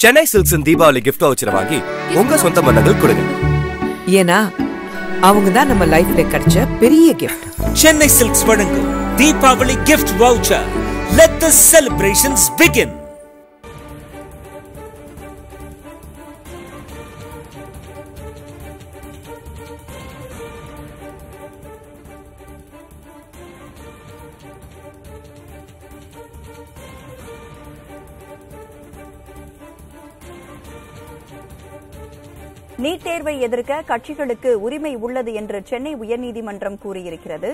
சென்னை சில்க்ஸின் தீபாவளி கிஃப்ட் வவுச்சரை வாங்கி உங்க சொந்த பந்தங்கள் கொடுங்க ஏன்னா அவங்க தான் நம்ம லைஃப்ல கிடைச்ச பெரிய கிஃப்ட் சென்னை சில்க்ஸ் வழங்கும் Deepavali gift voucher let the celebrations begin NEET தேர்வை எதிர்க்க கட்சிகளுக்கு உரிமை உள்ளது என்று சென்னை உயர்நீதிமன்றம் கூறியிருக்கிறது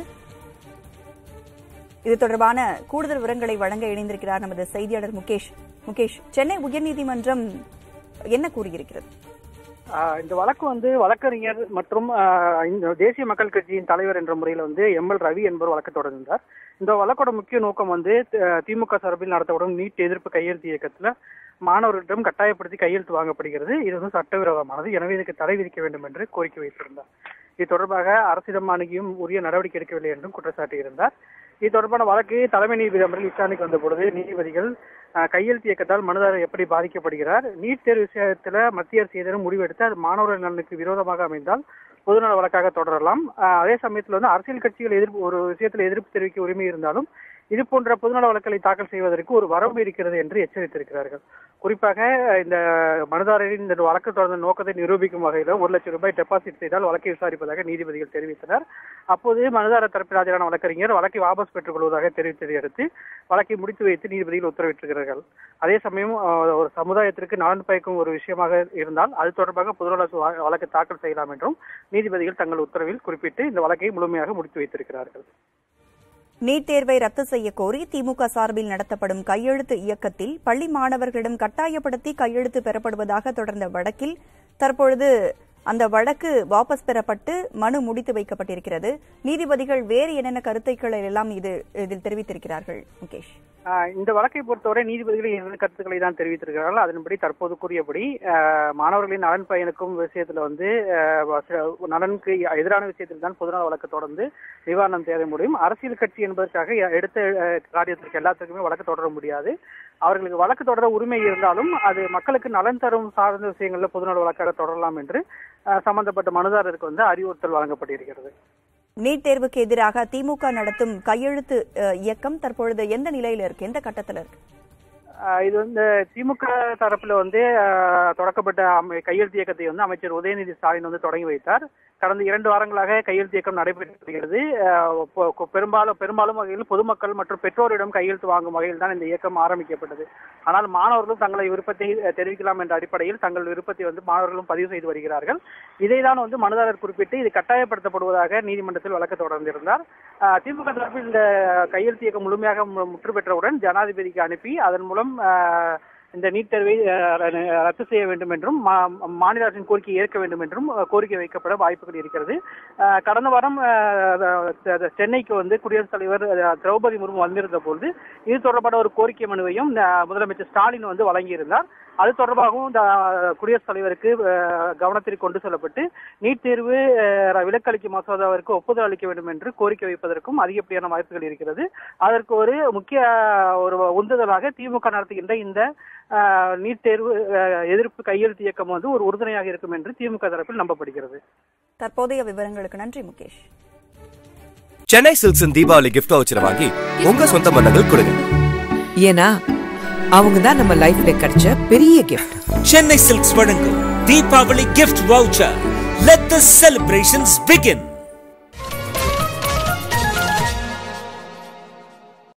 இது தொடர்பான கூடுதல் விவரங்களை வழங்க இணைந்திருக்கிறார் நமது செய்தியாளர் முகேஷ் முகேஷ் சென்னை உயர்நீதிமன்றம் என்ன கூறியிருக்கிறது ஆஹ் இந்த வழக்கு வந்து வழக்கறிஞர் மற்றும் ஆஹ் இந்த தேசிய மக்கள் கட்சியின் தலைவர் என்ற முறையில் வந்து எம் எல் ரவி என்பவர் வழக்கு தொடர்ந்தார் இந்த வழக்கோட முக்கிய நோக்கம் வந்து த- திமுக சார்பில் நடத்தப்படும் நீட் எதிர்ப்பு கையெழுத்து இயக்கத்துல மாணவர்களிடம் கட்டாயப்படுத்தி கையெழுத்து வாங்கப்படுகிறது இது வந்து சட்டவிரோதமானது எனவே இதுக்கு தடை விதிக்க வேண்டும் என்று கோரிக்கை வைத்திருந்தார் இது தொடர்பாக அரசிடம் அணுகியும் உரிய நடவடிக்கை எடுக்கவில்லை என்றும் குற்றச்சாட்டியிருந்தார் இது தொடர்பான வழக்கு தலைமை நீதிபதி அமர்வில் விசாரணைக்கு வந்த பொழுது நீதிபதிகள் ஆஹ், கையெழுத்து இயக்கத்தால் மனுதாரர் எப்படி பாதிக்கப்படுகிறார் நீட் தேர்வு விஷயத்துல மத்திய அரசு ஏதேனும் முடிவெடுத்து அது மாணவர்கள் நலனுக்கு விரோதமாக அமைந்தால் பொதுநல வழக்காக தொடரலாம் ஆஹ், அதே சமயத்தில் வந்து அரசியல் கட்சிகள் எதிர்ப்பு ஒரு விஷயத்தில் எதிர்ப்பு தெரிவிக்க உரிமை இருந்தாலும் இது போன்ற பொதுநல வழக்குகளை தாக்கல் செய்வதற்கு ஒரு வரம்பு இருக்கிறது என்று எச்சரித்திருக்கிறார்கள் குறிப்பாக இந்த மனுதாரரின் இந்த வழக்கு தொடர்ந்த நோக்கத்தை நிரூபிக்கும் வகையில் ஒரு லட்சம் ரூபாய் டெபாசிட் செய்தால் வழக்கை விசாரிப்பதாக நீதிபதிகள் தெரிவித்தனர் அப்போது மனுதாரர் தரப்பில் ஆஜரான வழக்கறிஞர் வழக்கை வாபஸ் பெற்றுக் கொள்வதாக தெரிவித்ததை அடுத்து வழக்கை முடித்து வைத்து நீதிபதிகள் உத்தரவிட்டிருக்கிறார்கள் அதே சமயம் அஹ், ஒரு சமுதாயத்திற்கு நலன் பயக்கும் ஒரு விஷயமாக இருந்தால் அது தொடர்பாக பொதுநல வ- வழக்கு தாக்கல் செய்யலாம் என்றும் நீதிபதிகள் தங்கள் உத்தரவில் குறிப்பிட்டு இந்த வழக்கை முழுமையாக முடித்து வைத்திருக்கிறார்கள் நீட் தேர்வை ரத்து செய்ய கோரி திமுக சார்பில் நடத்தப்படும் கையெழுத்து இயக்கத்தில் பள்ளி மாணவர்களிடம் கட்டாயப்படுத்தி கையெழுத்து பெறப்படுவதாக தொடர்ந்த வழக்கில் தற்பொழுது அந்த வழக்கு வாபஸ் பெறப்பட்டு மனு முடித்து வைக்கப்பட்டிருக்கிறது நீதிபதிகள் வேறு என்னென்ன கருத்துக்களை எல்லாம் இது இதில் தெரிவித்திருக்கிறார்கள் முகேஷ் ஆஹ் இந்த வழக்கை பொறுத்தவரை நீதிபதிகள் இரண்டு கருத்துக்களை தான் தெரிவித்திருக்கிறார்கள் அதன்படி தற்போது கூறியபடி ஆஹ் மாணவர்களின் நலன் பயனுக்கும் விஷயத்துல வந்து ஆஹ் சில நலனுக்கு எதிரான விஷயத்தில் தான் பொதுநல வழக்கு தொடர்ந்து நிவாரணம் தேட முடியும் அரசியல் கட்சி என்பதற்காக எடுத்த ஆஹ் காரியத்திற்கு எல்லாத்துக்குமே வழக்கு தொடர முடியாது அவர்களுக்கு வழக்கு தொடர உரிமை இருந்தாலும் அது மக்களுக்கு நலன் தரும் சார்ந்த விஷயங்கள்ல பொதுநல வழக்காக தொடரலாம் என்று ஆஹ் சம்பந்தப்பட்ட மனுதாரருக்கு வந்து அறிவுறுத்தல் வழங்கப்பட்டிருக்கிறது நீட் தேர்வுக்கு எதிராக திமுக நடத்தும் கையெழுத்து அஹ், இயக்கம் தற்பொழுது எந்த நிலையில இருக்கு எந்த கட்டத்துல இருக்கு ஆஹ் இது வந்து திமுக தரப்புல வந்து ஆஹ் தொடக்கப்பட்ட அமை- கையெழுத்து இயக்கத்தை வந்து அமைச்சர் உதயநிதி ஸ்டாலின் வந்து தொடங்கி வைத்தார் கடந்த இரண்டு வாரங்களாக கையெழுத்து இயக்கம் நடைபெற்று வருகிறது ஆஹ் பொ- கொ- பெரும்பாலும் பெரும்பாலும் வகையில் பொதுமக்கள் மற்றும் பெற்றோரிடம் கையெழுத்து வாங்கும் வகையில் தான் இந்த இயக்கம் ஆரம்பிக்கப்பட்டது ஆனால் மாணவர்களும் தங்களை விருப்பத்தை அஹ், தெரிவிக்கலாம் என்ற அடிப்படையில் தங்கள் விருப்பத்தை வந்து மாணவர்களும் பதிவு செய்து வருகிறார்கள் இதை தான் வந்து மனுதாரர் குறிப்பிட்டு இது கட்டாயப்படுத்தப்படுவதாக நீதிமன்றத்தில் வழக்கு தொடர்ந்திருந்தார் ஆஹ் திமுக தரப்பில் இந்த கையெழுத்து இயக்கம் முழுமையாக மு- முற்று பெற்றவுடன் ஜனாதிபதிக்கு அனுப்பி அதன் மூலம் ஆஹ், இந்த நீட் தேர்வை ஆஹ், ர- ரத்து செய்ய வேண்டும் என்றும் மா- மாநில அரசின் கோரிக்கையை ஏற்க வேண்டும் என்றும் ஆஹ், கோரிக்கை வைக்கப்பட வாய்ப்புகள் இருக்கிறது ஆஹ், கடந்த வாரம் ஆஹ், த- சென்னைக்கு வந்து குடியரசுத் தலைவர் ஆஹ், திரௌபதி முர்மு வந்திருந்த பொழுது இது தொடர்பான ஒரு கோரிக்கை மனுவையும் ஆஹ், முதலமைச்சர் ஸ்டாலின் வந்து வழங்கியிருந்தார் அது தொடர்பாகவும் இந்த குடியரசுத் தலைவருக்கு அஹ், கவனத்திற்கு கொண்டு செல்லப்பட்டு நீட் தேர்வு அஹ், விலக்களிக்கும் மசோதாவிற்கு ஒப்புதல் அளிக்க வேண்டும் என்று கோரிக்கை வைப்பதற்கும் அதிகப்படியான வாய்ப்புகள் இருக்கிறது அதற்கு ஒரு முக்கிய ஒரு உந்துதலாக திமுக நடத்துகின்ற இந்த அஹ், நீட் தேர்வு அஹ், எதிர்ப்பு கையெழுத்து இயக்கம் வந்து ஒரு உறுதுணையாக இருக்கும் என்று திமுக தரப்பில் நம்பப்படுகிறது தற்போதைய விவரங்களுக்கு நன்றி முகேஷ் சென்னை சில்க்ஸின் தீபாவளி கிஃப்ட் வவுச்சரை வாங்கி உங்க சொந்த பந்தங்கள் கொடுங்க ஏன்னா அவங்க தான் நம்ம லைஃப்ல கிடைச்ச பெரிய கிஃப்ட் சென்னை சில்க்ஸ் வழங்கும் Deepavali gift voucher let the celebrations begin